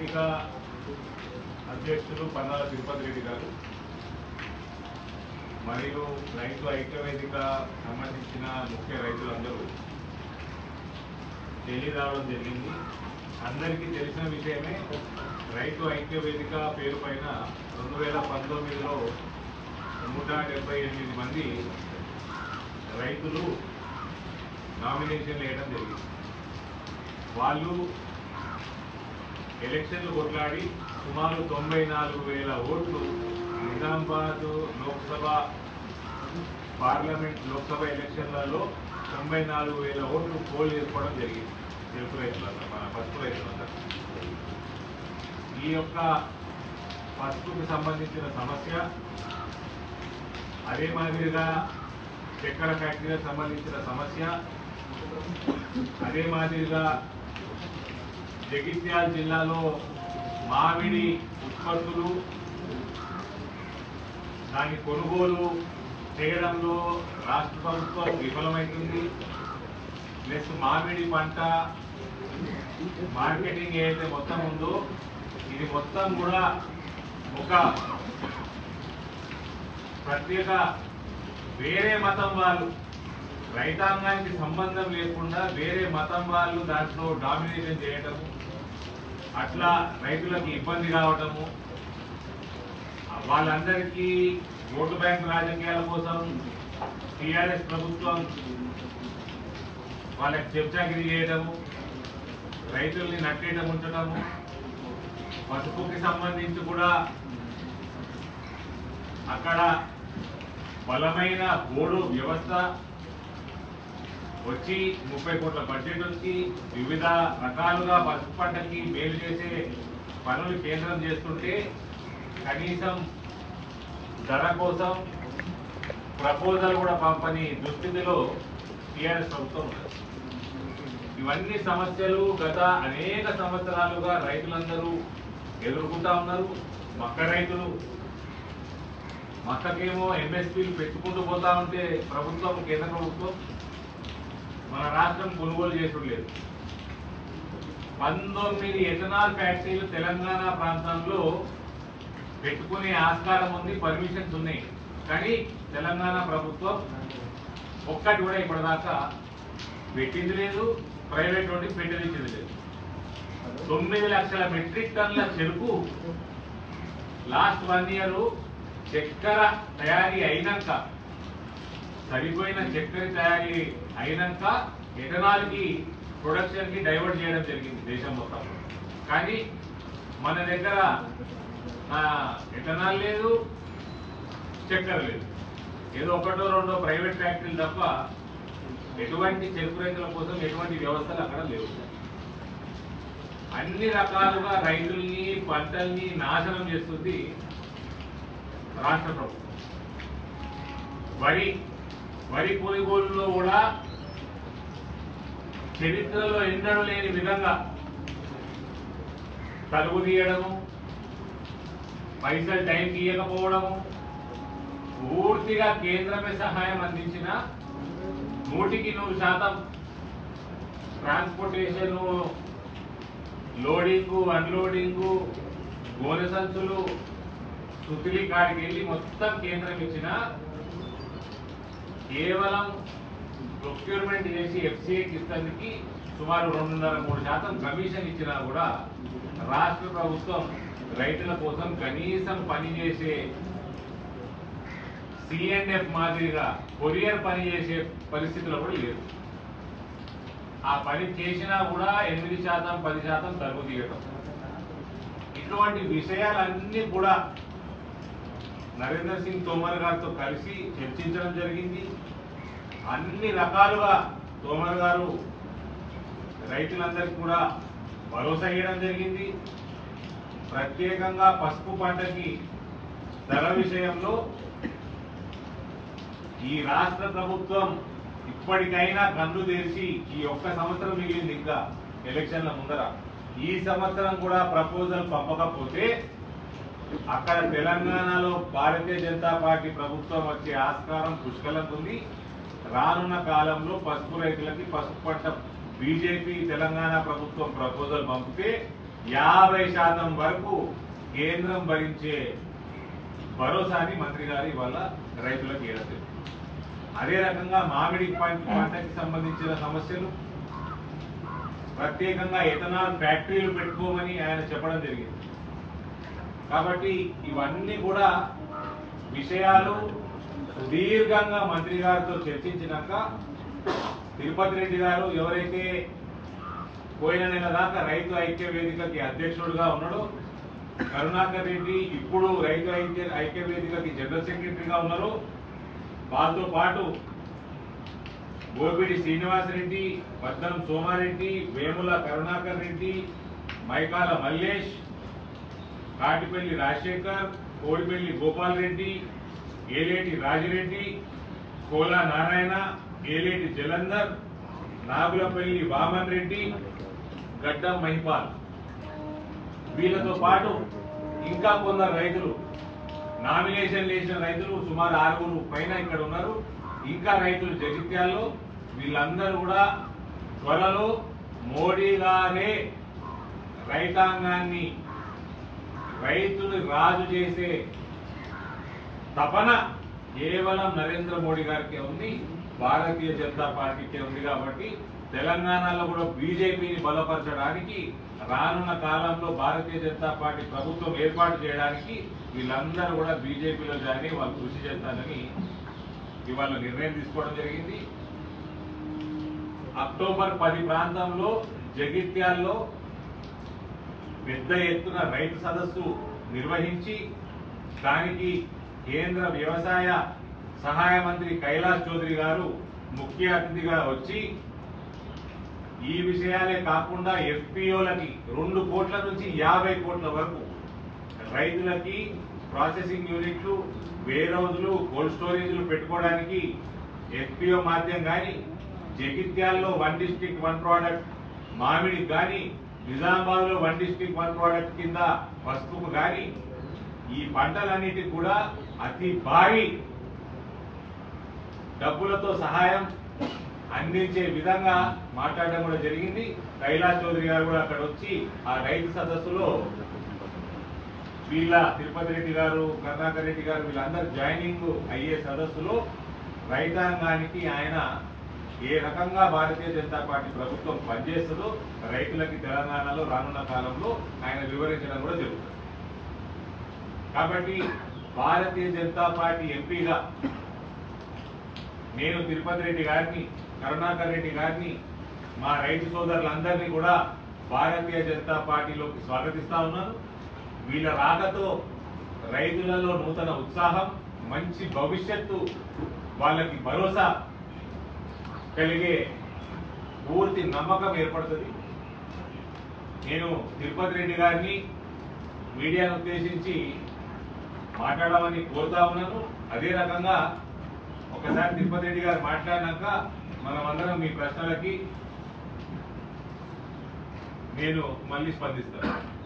వేదిక అధ్యక్షులు పన్నాల తిరుపతి రెడ్డి గారు మరియు రైతు ఐక్య వేదిక సంబంధించిన ముఖ్య రైతులందరూ ఢిల్లీ రావడం జరిగింది అందరికీ తెలిసిన విషయమే రైతు ఐక్య వేదిక పేరు పైన రెండు వేల పంతొమ్మిదిలో నూట డెబ్బై ఎనిమిది మంది రైతులు నామినేషన్లు వేయడం జరిగింది వాళ్ళు ఎలక్షన్లు కొట్లాడి సుమారు తొంభై నాలుగు వేల ఓట్లు నిజామాబాద్ లోక్సభ పార్లమెంట్ లోక్సభ ఎలక్షన్లలో తొంభై నాలుగు వేల ఓట్లు పోల్ చేసుకోవడం జరిగింది తెలుగు రైతులందరూ మన పసుపు రైతులందరూ ఈ యొక్క పసుపుకు సంబంధించిన సమస్య అదే మాదిరిగా చక్కెర ఫ్యాక్టరీలకు సంబంధించిన సమస్య అదే మాదిరిగా జగిత్యాల జిల్లాలో మామిడి ఉత్పత్తులు దాని కొనుగోలు చేయడంలో రాష్ట్ర ప్రభుత్వం విఫలమవుతుంది ప్లస్ మామిడి పంట మార్కెటింగ్ ఏదైతే మొత్తం ఉందో ఇది మొత్తం కూడా ఒక ప్రత్యేక వేరే మతం వాళ్ళు రైతాంగానికి సంబంధం లేకుండా వేరే మతం వాళ్ళు దాంట్లో డామినేషన్ చేయటము అట్లా రైతులకు ఇబ్బంది కావటము వాళ్ళందరికీ ఓటు బ్యాంక్ రాజకీయాల కోసం టిఆర్ఎస్ ప్రభుత్వం వాళ్ళకి చెప్చాగిరి చేయడము రైతుల్ని నట్టేయడం ఉంచడము పసుపుకి సంబంధించి కూడా అక్కడ బలమైన బోర్డు వ్యవస్థ వచ్చి ముప్పై కోట్ల బడ్జెట్ వచ్చి వివిధ రకాలుగా పసుపు పంటకి మేలు చేసే పనులు కేంద్రం చేస్తుంటే కనీసం ధర కోసం ప్రపోజల్ కూడా పంపని దుస్థితిలో టీఆర్ఎస్ ప్రభుత్వం ఉన్నది ఇవన్నీ సమస్యలు గత అనేక సంవత్సరాలుగా రైతులందరూ ఎదుర్కొంటా ఉన్నారు మక్క రైతులు మక్కకేమో ఎంఎస్పీలు పెంచుకుంటూ పోతా ఉంటే ప్రభుత్వం కేంద్ర ప్రభుత్వం మన రాష్ట్రం కొనుగోలు చేసుడు లేదు పంతొమ్మిది ఎథనాల్ ఫ్యాక్టరీలు తెలంగాణ ప్రాంతంలో పెట్టుకునే ఆస్కారం ఉంది పర్మిషన్స్ ఉన్నాయి కానీ తెలంగాణ ప్రభుత్వం ఒక్కటి కూడా ఇప్పటిదాకా పెట్టింది లేదు ప్రైవేట్ వాటికి పెట్టింది లేదు తొమ్మిది లక్షల మెట్రిక్ టన్నుల చెరుకు లాస్ట్ వన్ ఇయర్ చక్కెర తయారీ అయినాక సరిపోయిన చక్కెర తయారీ అయినాక ఎథనాల్ కి ప్రొడక్షన్ కి డైవర్ట్ చేయడం జరిగింది దేశం మొత్తంలో కానీ మన దగ్గర ఆ, ఎథనాల్ లేదు చక్కెర లేదు ఏదో ఒకటో రెండో ప్రైవేట్ ఫ్యాక్టరీలు తప్ప ఎటువంటి చెరుకు రైతుల కోసం ఎటువంటి వ్యవస్థలు అక్కడ లేవు అన్ని రకాలుగా రైతుల్ని పంటల్ని నాశనం చేస్తుంది రాష్ట్ర ప్రభుత్వం వరి వరి కొనుగోలులో కూడా చరిత్రలో ఎన్నడూ లేని విధంగా తలుగు తీయడము పైసలు టైంకి ఇవ్వకపోవడము పూర్తిగా కేంద్రమే సహాయం అందించిన నూటికి నూరు శాతం ట్రాన్స్పోర్టేషన్ లోడింగు అన్లోడింగు గోనె సంచులు సుతిలి కాడికి వెళ్ళి మొత్తం కేంద్రం ఇచ్చిన కేవలం ప్రొక్యూర్మెంట్ చేసి ఎఫ్సీఐకి ఇస్తానికి సుమారు రెండున్నర మూడు శాతం కమిషన్ ఇచ్చినా కూడా రాష్ట్ర ప్రభుత్వం రైతుల కోసం కనీసం పనిచేసే సిఎన్ఎఫ్ మాదిరిగా కొరియర్ పని చేసే పరిస్థితులు కూడా లేదు ఆ పని చేసినా కూడా ఎనిమిది శాతం పది శాతం తగ్గు తీయటం ఇటువంటి విషయాలన్నీ కూడా నరేందర్ సింగ్ తోమర్ గారితో కలిసి చర్చించడం జరిగింది అన్ని రకాలుగా తోమర్ గారు రైతులందరికీ కూడా భరోసా ఇవ్వడం జరిగింది ప్రత్యేకంగా పసుపు పంటకి ధర విషయంలో ఈ రాష్ట్ర ప్రభుత్వం ఇప్పటికైనా కన్ను తెరిచి ఈ ఒక్క సంవత్సరం మిగిలింది ఇంకా ఎలక్షన్ల ముందర ఈ సంవత్సరం కూడా ప్రపోజల్ పంపకపోతే అక్కడ తెలంగాణలో భారతీయ జనతా పార్టీ ప్రభుత్వం వచ్చే ఆస్కారం పుష్కలంగా ఉంది రానున్న కాలంలో పసుపు రైతులకి పసుపు పంట బీజేపీ తెలంగాణ ప్రభుత్వం ప్రపోజల్ పంపితే యాభై శాతం వరకు కేంద్రం భరించే భరోసాని మంత్రి గారు ఇవాళ రైతులకు ఇవ్వలేదు అదే రకంగా మామిడి పంట పంటకి సంబంధించిన సమస్యలు ప్రత్యేకంగా ఎథనాల్ ఫ్యాక్టరీలు పెట్టుకోమని ఆయన చెప్పడం జరిగింది కాబట్టి ఇవన్నీ కూడా విషయాలు సుదీర్ఘంగా మంత్రి గారితో చర్చించినాక తిరుపతి రెడ్డి గారు ఎవరైతే పోయిన నెల దాకా రైతు ఐక్య వేదికకి అధ్యక్షుడుగా ఉన్నాడో కరుణాకర్ రెడ్డి ఇప్పుడు రైతు ఐక్య ఐక్య వేదికకి జనరల్ సెక్రటరీగా ఉన్నారు వాళ్ళతో పాటు గోపిడి శ్రీనివాసరెడ్డి పద్మం సోమారెడ్డి వేముల కరుణాకర్ రెడ్డి మైకాల మల్లేష్ కాటిపల్లి రాజశేఖర్ కోడిపల్లి గోపాల్ రెడ్డి ఏలేటి రాజిరెడ్డి కోలా నారాయణ ఏలేటి జలంధర్ నాగులపల్లి వామన్ రెడ్డి గడ్డం మహిపాల్ వీళ్ళతో పాటు ఇంకా కొందరు రైతులు నామినేషన్ వేసిన రైతులు సుమారు ఆరుగురు పైన ఇక్కడ ఉన్నారు ఇంకా రైతులు జగిత్యాల్లో వీళ్ళందరూ కూడా త్వరలో మోడీ గారే రైతాంగాన్ని రైతుని రాజు చేసే తపన కేవలం నరేంద్ర మోడీ గారికి ఉంది భారతీయ జనతా పార్టీకే ఉంది కాబట్టి తెలంగాణలో కూడా బీజేపీని బలపరచడానికి రానున్న కాలంలో భారతీయ జనతా పార్టీ ప్రభుత్వం ఏర్పాటు చేయడానికి వీళ్ళందరూ కూడా బీజేపీలో జాయిన్ అయ్యి వాళ్ళు కృషి చేస్తారని ఇవాళ నిర్ణయం తీసుకోవడం జరిగింది అక్టోబర్ పది ప్రాంతంలో జగిత్యాల్లో పెద్ద ఎత్తున రైతు సదస్సు నిర్వహించి దానికి కేంద్ర వ్యవసాయ సహాయ మంత్రి కైలాస్ చౌదరి గారు ముఖ్య అతిథిగా వచ్చి ఈ విషయాలే కాకుండా ఎఫ్పిఓలకి రెండు కోట్ల నుంచి యాభై కోట్ల వరకు రైతులకి ప్రాసెసింగ్ యూనిట్లు వేర్ హౌజులు కోల్డ్ స్టోరేజ్లు పెట్టుకోవడానికి ఎఫ్పిఓ మాధ్యం కానీ జగిత్యాల్లో వన్ డిస్ట్రిక్ట్ వన్ ప్రోడక్ట్ మామిడి కానీ నిజామాబాద్ లో వన్ డిస్ట్రిక్ట్ వన్ ప్రోడక్ట్ కింద పసుపుకు కానీ ఈ పంటలన్నిటికి కూడా అతి భారీ డబ్బులతో సహాయం అందించే విధంగా మాట్లాడడం కూడా జరిగింది కైలాస్ చౌదరి గారు కూడా అక్కడ వచ్చి ఆ రైతు సదస్సులో వీళ్ళ తిరుపతి రెడ్డి గారు కరుణాకర్ రెడ్డి గారు వీళ్ళందరూ జాయినింగ్ అయ్యే సదస్సులో రైతాంగానికి ఆయన ఏ రకంగా భారతీయ జనతా పార్టీ ప్రభుత్వం పనిచేస్తుందో రైతులకి తెలంగాణలో రానున్న కాలంలో ఆయన వివరించడం కూడా జరుగుతుంది కాబట్టి భారతీయ జనతా పార్టీ ఎంపీగా నేను తిరుపతి రెడ్డి గారిని కరుణాకర్ రెడ్డి గారిని మా రైతు సోదరులందరినీ కూడా భారతీయ జనతా పార్టీలోకి స్వాగతిస్తా ఉన్నాను వీళ్ళ రాకతో రైతులలో నూతన ఉత్సాహం మంచి భవిష్యత్తు వాళ్ళకి భరోసా కలిగే పూర్తి నమ్మకం ఏర్పడుతుంది నేను తిరుపతి రెడ్డి గారిని మీడియాను ఉద్దేశించి మాట్లాడమని కోరుతా ఉన్నాను అదే రకంగా ఒకసారి తిరుపతి రెడ్డి గారు మాట్లాడినాక మనమందరం మీ ప్రశ్నలకి నేను మళ్ళీ స్పందిస్తాను